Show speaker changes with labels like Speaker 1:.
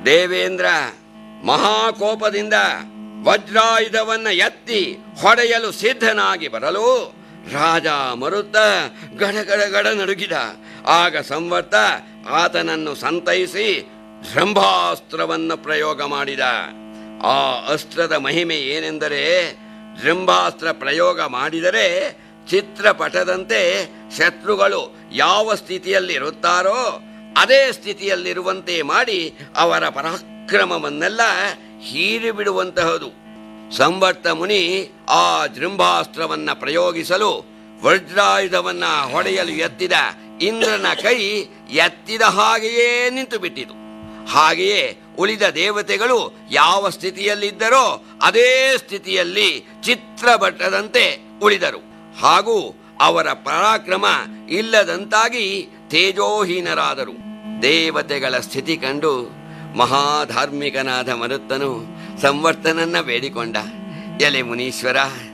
Speaker 1: ದೇವೇಂದ್ರ ಮಹಾಕೋಪದಿಂದ ವಜ್ರಾಯುಧವನ್ನ ಎತ್ತಿ ಹೊಡೆಯಲು ಸಿದ್ಧನಾಗಿ ಬರಲು ರಾಜ ಮರುತ್ತ ಗಡಗಡ ಗಡ ನಡುಗಿದ ಆಗ ಸಂವರ್ತ ಆತನನ್ನು ಸಂತೈಸಿ ಜೃಂಭಾಸ್ತ್ರವನ್ನು ಪ್ರಯೋಗ ಮಾಡಿದ ಆ ಅಸ್ತ್ರದ ಮಹಿಮೆ ಏನೆಂದರೆ ಜೃಂಭಾಸ್ತ್ರ ಪ್ರಯೋಗ ಮಾಡಿದರೆ ಚಿತ್ರಪಟದಂತೆ ಶತ್ರುಗಳು ಯಾವ ಸ್ಥಿತಿಯಲ್ಲಿರುತ್ತಾರೋ ಅದೇ ಸ್ಥಿತಿಯಲ್ಲಿರುವಂತೆ ಮಾಡಿ ಅವರ ಪರಾಕ್ರಮವನ್ನೆಲ್ಲ ಹೀರಿ ಬಿಡುವಂತಹದು ಸಂವರ್ತ ಮುನಿ ಆ ಜೃಂಭಾಸ್ತ್ರವನ್ನ ಪ್ರಯೋಗಿಸಲು ವಜ್ರಾಯುಧವನ್ನ ಹೊಡೆಯಲು ಎತ್ತಿದ ಇಂದ್ರನ ಕೈ ಎತ್ತಿದ ಹಾಗೆಯೇ ನಿಂತು ಬಿಟ್ಟಿತು ಹಾಗೆಯೇ ಉಳಿದ ದೇವತೆಗಳು ಯಾವ ಸ್ಥಿತಿಯಲ್ಲಿದ್ದರೋ ಅದೇ ಸ್ಥಿತಿಯಲ್ಲಿ ಚಿತ್ರಪಟದಂತೆ ಉಳಿದರು ಹಾಗೂ ಅವರ ಪರಾಕ್ರಮ ಇಲ್ಲದಂತಾಗಿ ತೇಜೋಹೀನರಾದರು ದೇವತೆಗಳ ಸ್ಥಿತಿ ಕಂಡು ಮಹಾಧಾರ್ಮಿಕನಾದ ಮರುತ್ತನು ಸಂವರ್ತನನ್ನ ಬೇಡಿಕೊಂಡ ಎಲೆ ಮುನೀಶ್ವರ